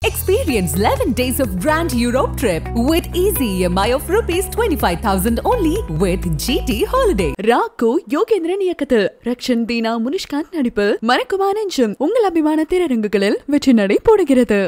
Experience 11 days of Grand Europe trip with easy EMI of rupees 25,000 only with GT Holiday. ராக்கோ Yogendran இயக்கத்தில் ரக்ஷன் தீனா முனிஷ்காந்த் நடிப்பில் மறக்குமா நெஞ்சம் உங்கள் அபிமான திரையரங்குகளில் வெற்றி நடை போடுகிறது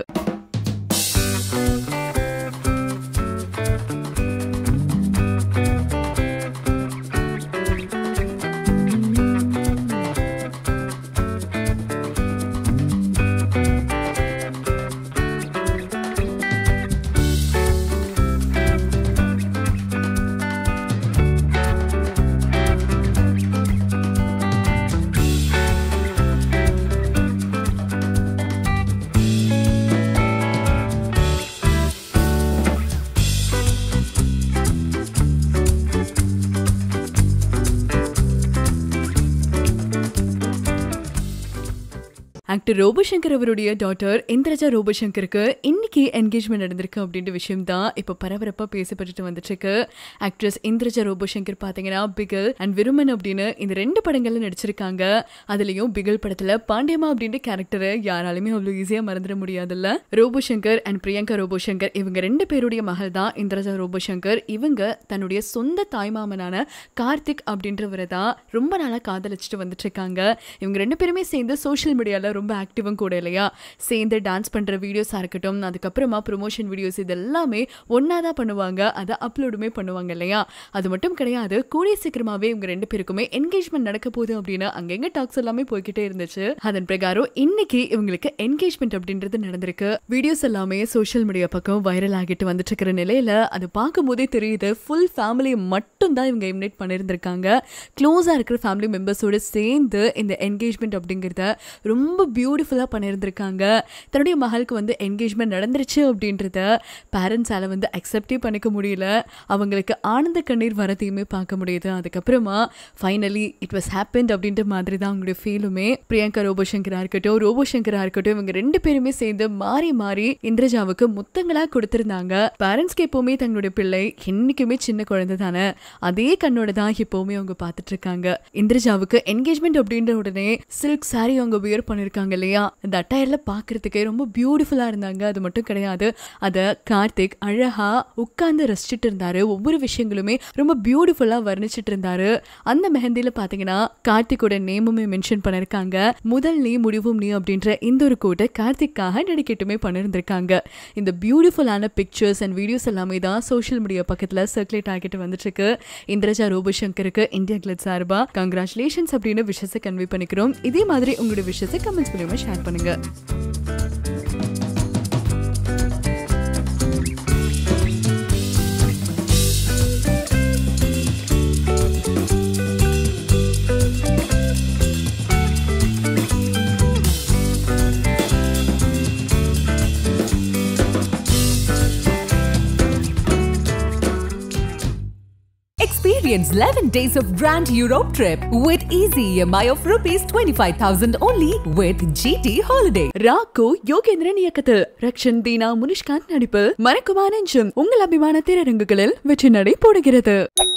ஆக்டர் ரோபோசங்கர் அவருடைய டாட்டர் இந்திரஜா ரோபோசங்கருக்கு இன்னைக்கு என்கேஜ்மெண்ட் நடந்திருக்கு அப்படின்ற விஷயம் தான் இப்போ பரபரப்பாக பேசப்பட்டுட்டு வந்துட்டு இருக்கு ஆக்ட்ரஸ் இந்திரஜா ரோபோசங்கர் பார்த்தீங்கன்னா பிகல் அண்ட் விருமன் அப்படின்னு இந்த ரெண்டு படங்கள்ல நடிச்சிருக்காங்க அதுலயும் பிகல் படத்துல பாண்டியம்மா அப்படின்ற கேரக்டரை யாராலுமே அவ்வளோ ஈஸியாக மறந்துட முடியாதுல்ல ரோபோசங்கர் அண்ட் பிரியங்கா ரோபோசங்கர் இவங்க ரெண்டு பேருடைய மகள் தான் இந்திரஜா ரோபோசங்கர் இவங்க தன்னுடைய சொந்த தாய்மாமனான கார்த்திக் அப்படின்றவரை தான் ரொம்ப நாளாக காதலிச்சுட்டு வந்துட்டு இருக்காங்க இவங்க ரெண்டு பேருமே சேர்ந்து சோஷியல் மீடியாவில் ரொம்ப ஆக்டிவும் கூட இல்லையா சேர்ந்து டான்ஸ் பண்ணுற வீடியோஸாக இருக்கட்டும் அதுக்கப்புறமா ப்ரொமோஷன் வீடியோஸ் இது எல்லாமே ஒன்றா தான் பண்ணுவாங்க அதை அப்லோடுமே பண்ணுவாங்க இல்லையா அது மட்டும் கிடையாது கூடிய சீக்கிரமாகவே இவங்க ரெண்டு பேருக்குமே என்கேஜ்மெண்ட் நடக்க போகுது அப்படின்னு அங்கங்க டாக்ஸ் எல்லாமே போய்கிட்டே இருந்துச்சு அதன் பிரகாரம் இன்னைக்கு இவங்களுக்கு என்கேஜ்மெண்ட் அப்படின்றது நடந்திருக்கு வீடியோஸ் எல்லாமே சோஷியல் மீடியா பக்கம் வைரல் ஆகிட்டு வந்துட்டு இருக்கிற நிலையில அது பார்க்கும் போதே தெரியுது ஃபுல் ஃபேமிலியை மட்டும் தான் இவங்க இமினேட் பண்ணியிருந்திருக்காங்க க்ளோஸாக இருக்கிற ஃபேமிலி மெம்பர்ஸோடு சேர்ந்து இந்த என்கேஜ்மெண்ட் அப்படிங்கிறத ரொம்ப பியூட்டிஃபுல்லாக பண்ணியிருந்திருக்காங்க தன்னுடைய மகளுக்கு வந்து என்கேஜ்மெண்ட் நடந்துருச்சு அப்படின்றத பேரண்ட்ஸால் வந்து அக்செப்டே பண்ணிக்க முடியல அவங்களுக்கு ஆனந்த கண்ணீர் வரதையுமே பார்க்க முடியுது அதுக்கப்புறமா ஃபைனலி இட் வாஸ் ஹேப்பன்ட் அப்படின்ற மாதிரி தான் அவங்களுடைய ஃபீலுமே பிரியங்கா ரோபோசங்கரா இருக்கட்டும் ரோபோசங்கரா இருக்கட்டும் இவங்க ரெண்டு பேருமே சேர்ந்து மாறி மாறி இந்திரஜாவுக்கு முத்தங்களா கொடுத்திருந்தாங்க பேரண்ட்ஸ்க்கு எப்பவுமே தங்களுடைய பிள்ளை என்னைக்குமே சின்ன குழந்தை தானே அதே கண்ணோட தான் எப்பவுமே அவங்க பார்த்துட்டு இருக்காங்க இந்திரஜாவுக்கு என்கேஜ்மெண்ட் அப்படின்ற உடனே சில்க் சாரி அவங்க வியர் பண்ணிருக்காங்க இல்லையா அந்த அட்டையர்ல பாக்குறதுக்கே ரொம்ப பியூட்டிஃபுல்லா இருந்தாங்க அது மட்டும் கிடையாது அத கார்த்திக் அழகா உட்கார்ந்து ரசிச்சுட்டு இருந்தாரு ஒவ்வொரு விஷயங்களுமே ரொம்ப பியூட்டிஃபுல்லா வர்ணிச்சிட்டு இருந்தாரு அந்த மெஹந்தில பாத்தீங்கன்னா கார்த்திக்கோட நேமுமே மென்ஷன் பண்ணிருக்காங்க முதல் நீ முடிவும் நீ அப்படின்ற இந்த ஒரு கோட்டை கார்த்திக்காக நடிக்கட்டுமே பண்ணிருந்திருக்காங்க இந்த பியூட்டிஃபுல்லான பிக்சர்ஸ் அண்ட் வீடியோஸ் எல்லாமே தான் சோஷியல் மீடியா பக்கத்துல சர்க்குலேட் ஆகிட்டு வந்துட்டு இருக்கு இந்திரஜா ரோபோசங்கருக்கு இந்தியா கிளட் சார்பா கங்க்ராச்சுலேஷன்ஸ் அப்படின்னு விஷயத்தை கன்வே பண்ணிக்கிறோம் இதே மாதிரி உங்களுடைய விஷயத்தை கமெண்ட்ஸ் மூலியமா ஷேர் பண்ணுங்க Experience 11 days of Grand Europe trip with easy EMI of rupees 25,000 only with GT Holiday. ராக்கோ Yogendran இயக்கத்தில் ரக்ஷன் தீனா முனிஷ்காந்த் நடிப்பில் மறக்குமா நெஞ்சம் உங்கள் அபிமான திரையரங்குகளில் வெற்றி நடை போடுகிறது